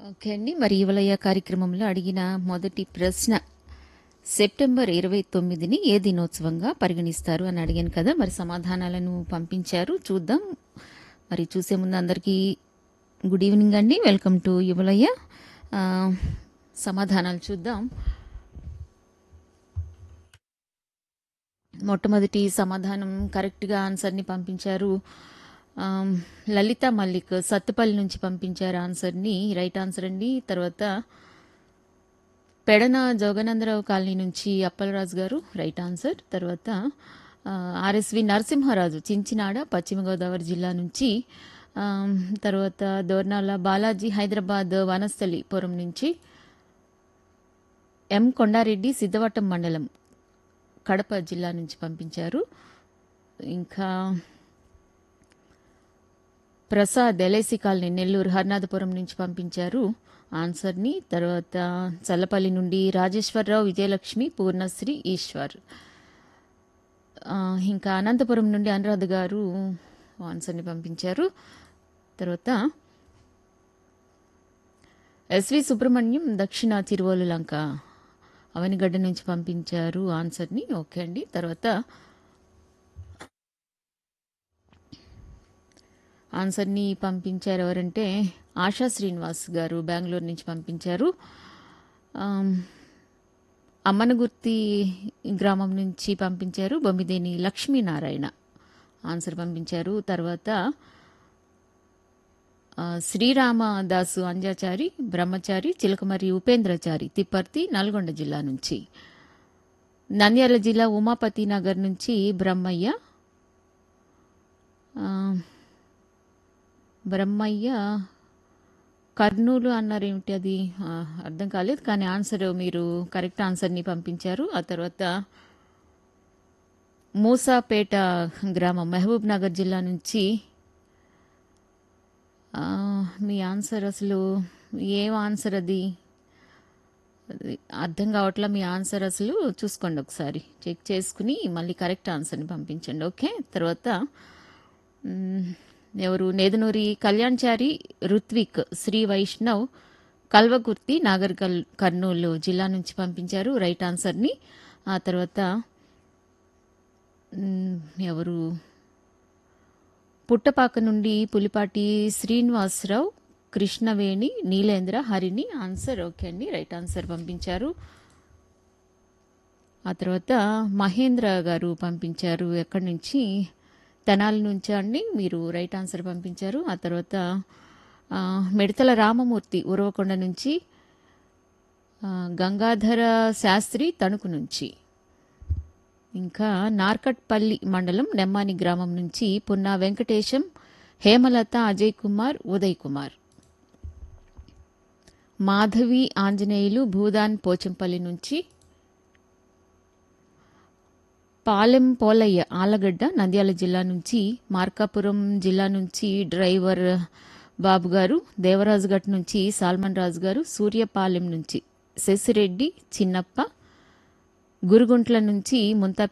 okay అండి మరి ఇవలయ కార్యక్రమంలో అడిగిన మొదటి ప్రశ్న సెప్టెంబర్ ఇరవై తొమ్మిదిని ఏ దినోత్సవంగా పరిగణిస్తారు అని అడిగాను కదా మరి సమాధానాలను పంపించారు చూద్దాం మరి చూసే ముందు అందరికీ గుడ్ ఈవినింగ్ అండి వెల్కమ్ టు యువలయ్య ఆ, సమాధానాలు చూద్దాం మొట్టమొదటి సమాధానం కరెక్ట్గా ఆన్సర్ని పంపించారు ఆమ్, లలిత మల్లిక్ సత్తుపల్లి నుంచి పంపించారు ఆన్సర్ని రైట్ ఆన్సర్ అండి తర్వాత పెడన జోగనందరావు కాలనీ నుంచి అప్పలరాజు గారు రైట్ ఆన్సర్ తర్వాత ఆ, ఆర్ఎస్వి నరసింహరాజు చించినాడ పశ్చిమ గోదావరి జిల్లా నుంచి ఆమ్, తర్వాత దోర్నాల బాలాజీ హైదరాబాద్ వనస్థలిపురం నుంచి ఎం కొండారెడ్డి సిద్ధవటం మండలం కడప జిల్లా నుంచి పంపించారు ఇంకా ప్రసాద్ ఎల్ఐసి కాలనీ నెల్లూరు హర్నాథపురం నుంచి పంపించారు ఆన్సర్ని తర్వాత చల్లపల్లి నుండి రాజేశ్వరరావు విజయలక్ష్మి పూర్ణశ్రీ ఈశ్వర్ ఆ, ఇంకా అనంతపురం నుండి అనురాధ గారు ఆన్సర్ని పంపించారు తర్వాత ఎస్వి సుబ్రహ్మణ్యం దక్షిణ తిరువోలు లంక అవనిగడ్డ నుంచి పంపించారు ఆన్సర్ని ఓకే అండి తర్వాత ఆన్సర్ని పంపించారు ఎవరంటే ఆశా శ్రీనివాస్ గారు బెంగళూరు నుంచి పంపించారు ఆమ్, అమ్మనగుర్తి గ్రామం నుంచి పంపించారు బొమ్మిదేని లక్ష్మీనారాయణ ఆన్సర్ పంపించారు తర్వాత ఆ, శ్రీరామదాసు అంజాచారి బ్రహ్మచారి చిలకమరి ఉపేంద్రచారి తిప్పర్తి నల్గొండ జిల్లా నుంచి నంద్యాల జిల్లా ఉమాపతి నగర్ నుంచి బ్రహ్మయ్య ఆ, బ్రహ్మయ్య కర్నూలు అన్నారు ఏమిటి అది ఆ, అర్థం కాలేదు కానీ ఆన్సర్ మీరు కరెక్ట్ ఆన్సర్ని పంపించారు ఆ తర్వాత మూసాపేట గ్రామం మహబూబ్ నగర్ జిల్లా నుంచి ఆ, మీ ఆన్సర్ అసలు ఏం ఆన్సర్ అది అది అర్థం కావట్లా మీ ఆన్సర్ అసలు చూసుకోండి ఒకసారి చెక్ చేసుకుని మళ్ళీ కరెక్ట్ ఆన్సర్ని పంపించండి ఓకే తర్వాత మ్, ఎవరు నేదునూరి కళ్యాణ్చారి రుత్విక్ శ్రీ వైష్ణవ్ కల్వకుర్తి నాగర్ కల్ కర్నూలు జిల్లా నుంచి పంపించారు రైట్ ఆన్సర్ని ఆ తర్వాత మ్, ఎవరు పుట్టపాక నుండి పులిపాటి శ్రీనివాసరావు కృష్ణవేణి నీలేంద్ర హరిని ఆన్సర్ ఓకే అండి రైట్ ఆన్సర్ పంపించారు ఆ తర్వాత మహేంద్ర గారు పంపించారు ఎక్కడి నుంచి తెనాలి నుంచి అండి మీరు రైట్ ఆన్సర్ పంపించారు ఆ తర్వాత ఆ, మిడతల రామమూర్తి ఉరవకొండ నుంచి ఆ, గంగాధర శాస్త్రి తణుకు నుంచి ఇంకా నార్కట్పల్లి మండలం నెమ్మాని గ్రామం నుంచి పున్నా వెంకటేశం హేమలత అజయ్ కుమార్ ఉదయ్ కుమార్ మాధవి ఆంజనేయులు భూదాన్ పోచంపల్లి నుంచి పాలెం పోలయ్య ఆలగడ్డ నంద్యాల జిల్లా నుంచి మార్కాపురం జిల్లా నుంచి డ్రైవర్ బాబు గారు దేవరాజుగట్ నుంచి సాల్మన్ రాజు గారు సూర్యపాలెం నుంచి శశిరెడ్డి చిన్నప్ప గురుగుంట్ల నుంచి ముంతా